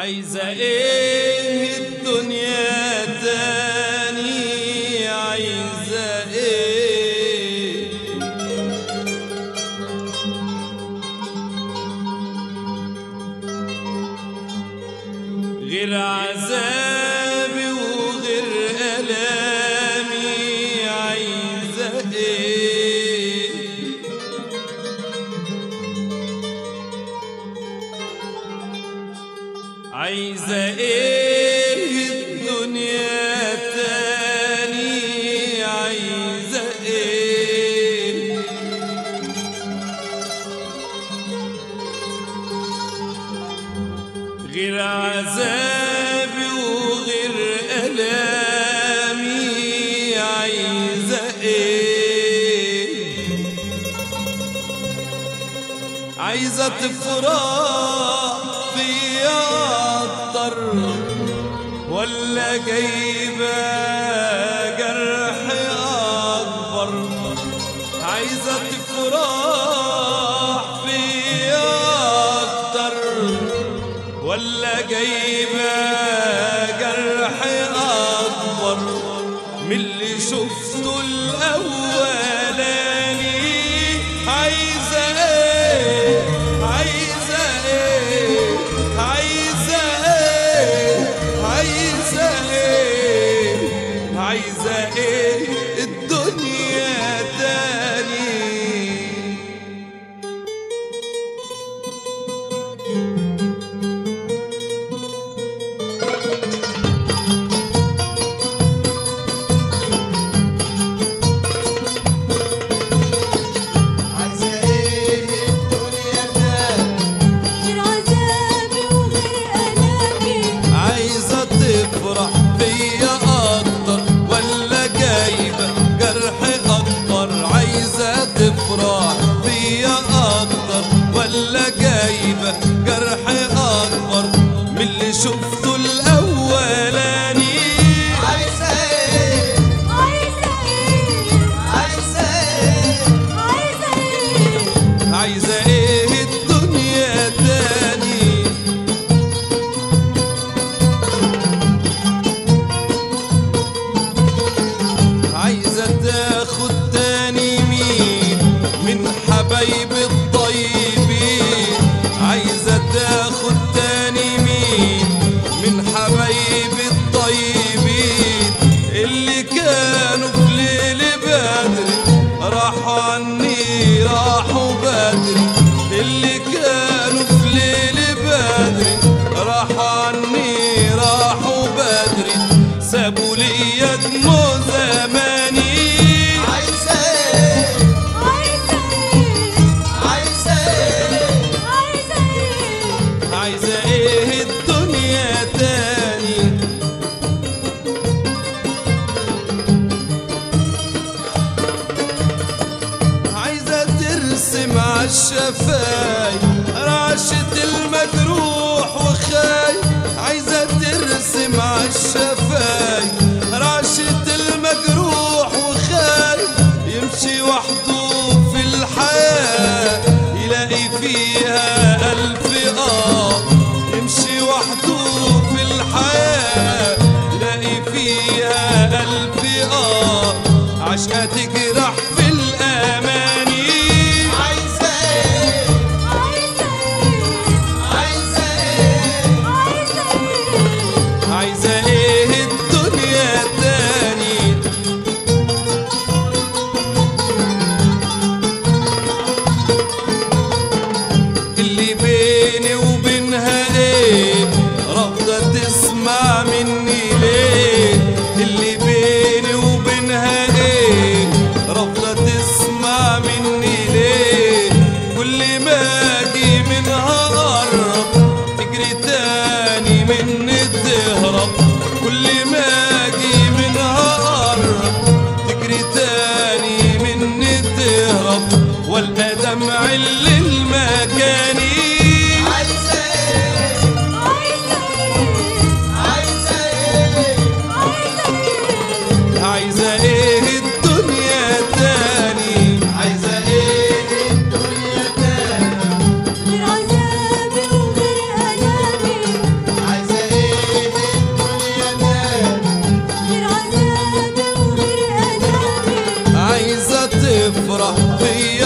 عايزة ايه الدنيا تاني عايزة ايه غير عذابي وغير ألامي عايزة ايه عايزة ايه الدنيا تاني عايزة ايه غير عذابي وغير ألامي عايزة ايه عايزة تفرح فيا أكتر ولا جايبة جرح أكبر عايزة تفرح فيا أكتر ولا جايبة جرح أكبر من اللي شفته الأولاني عايزة إيه عايزة إيه عايزة إيه عايزة إيه عايزة إيه الدنيا تاني عايزة ايه الدنيا تاني غير عذابي وغير ألامي عايزة تفرح فيا أكتر ولا جايبة جرح أكبر عايزة تفرح فيا أكتر ولا جايبة جرح أكبر من اللي شفته الأولاني عايزة ايه عايزة إيه عايزة ايه عايزة إيه عايزة إيه الدنيا تاني عايزة تاخد تاني مين من حبايب الطيبين عايزة تاخد تاني مين من حبايب الطيبين اللي كانوا في ليل بدري راحوا عني راحوا بدري اللي كانوا في ليل بدري راحوا عني راحوا بدري سابوا لي دموع زماني عايزة ايه عايزة إيه عايزة ايه عايزة إيه عايزة ايه الدنيا تاني عايزة ترسم عالشفاي رعشة المجروح وخاي عايزة ترسم عالشفاي رعشة المجروح وخاي يمشي وحده في الحياة يلاقي فيها ألف آه يمشي وحده في الحياة يلاقي فيها ألف آه عشقة تجرح في الأماني عايزة ايه عايزة إيه عايزة ايه عايزة إيه عايزة ايه الدنيا تاني اللي بيني وبينها ايه رافضة تسمع مني ليه اللي بيني وبينها ايه رافضة تفرح بيا